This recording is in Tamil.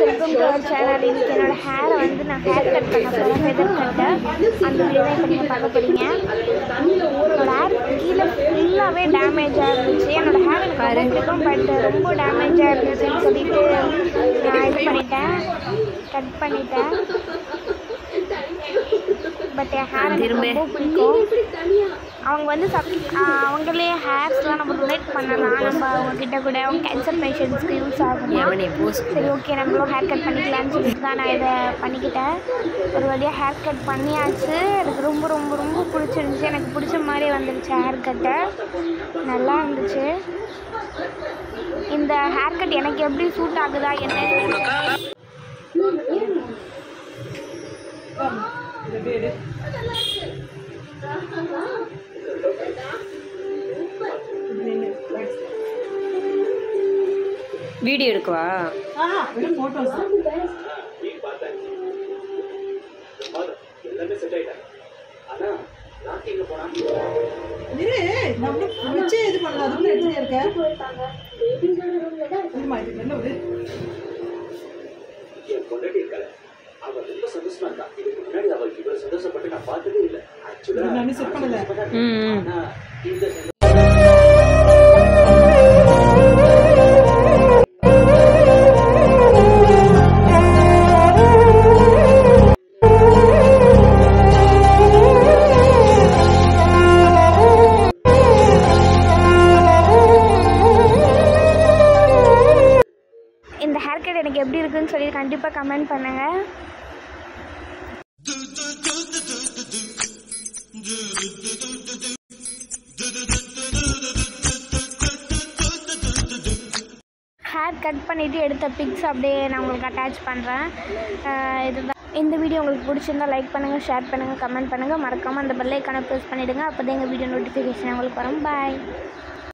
வெல்கம் டு அவர் சேனல் இன்னைக்கு என்னோட ஹேரை வந்து நான் ஹேர் கட் பண்ண போகிறேன் ஃபெதர் கட்டை அந்த வீடியோ தான் இப்போ நீங்கள் பார்க்க போகிறீங்க என்னோட ஹேர் கீழே ஃபுல்லாகவே டேமேஜாக இருந்துச்சு என்னோட ஹேர் எனக்கு ரொம்ப பிடிக்கும் பட் ரொம்ப டேமேஜாக இருந்துச்சுன்னு சொல்லிட்டு நான் இது பண்ணிட்டேன் கட் பண்ணிட்டேன் பட் என் ஹேர் எனக்கு திரும்ப. ரொம்ப பிடிக்கும் அவங்க வந்து சப் அவங்களே ஹேர்ஸ்லாம் நம்ம டொனேட் பண்ணலாம் நம்ம அவங்கக்கிட்ட கூட அவங்க கேன்சர் பேஷண்ட்ஸ்க்கு யூஸ் ஆகும் எவனே போஸ்ட் சரி ஓகே நம்மளும் ஹேர் கட் பண்ணிக்கலாம்னு சொல்லிட்டு தான் நான் இதை பண்ணிக்கிட்டேன் ஒரு வழியாக ஹேர் கட் பண்ணியாச்சு எனக்கு ரொம்ப ரொம்ப ரொம்ப பிடிச்சிருந்துச்சு எனக்கு பிடிச்ச மாதிரி வந்துருச்சு ஹேர் கட்டை நல்லா இருந்துச்சு இந்த ஹேர் கட் எனக்கு எப்படி சூட் ஆகுதா என்ன வீடியோ எடுக்கவா இரு நம்ம வச்சே இது பண்ணல அதுக்குள்ள எடுத்துட்டே இருக்க இருமா, இது என்ன ஒரு என் பொண்டாட்டி இருக்காளே அவ ரொம்ப சந்தோஷமா இருக்கா இதுக்கு முன்னாடி அவளுக்கு இவ்வளவு சந்தோஷப்பட்டு நான் பார்த்ததே இல்லை ஆக்சுவலா நான் செட் பண்ணல ம் ஆனா இந்த இந்த ஹேர் கட் எனக்கு எப்படி இருக்குன்னு சொல்லி கண்டிப்பாக கமெண்ட் பண்ணுங்கள் ஹேர் கட் பண்ணிவிட்டு எடுத்த பிக்ஸ் அப்படியே நான் உங்களுக்கு அட்டாச் பண்ணுறேன் இதுதான் இந்த வீடியோ உங்களுக்கு பிடிச்சிருந்தா லைக் பண்ணுங்கள் ஷேர் பண்ணுங்கள் கமெண்ட் பண்ணுங்கள் மறக்காமல் அந்த பெல்லைக்கான ப்ரெஸ் பண்ணிவிடுங்க அப்போ தான் எங்கள் வீடியோ நோட்டிஃபிகேஷன் உங்களுக்கு வரும் பாய்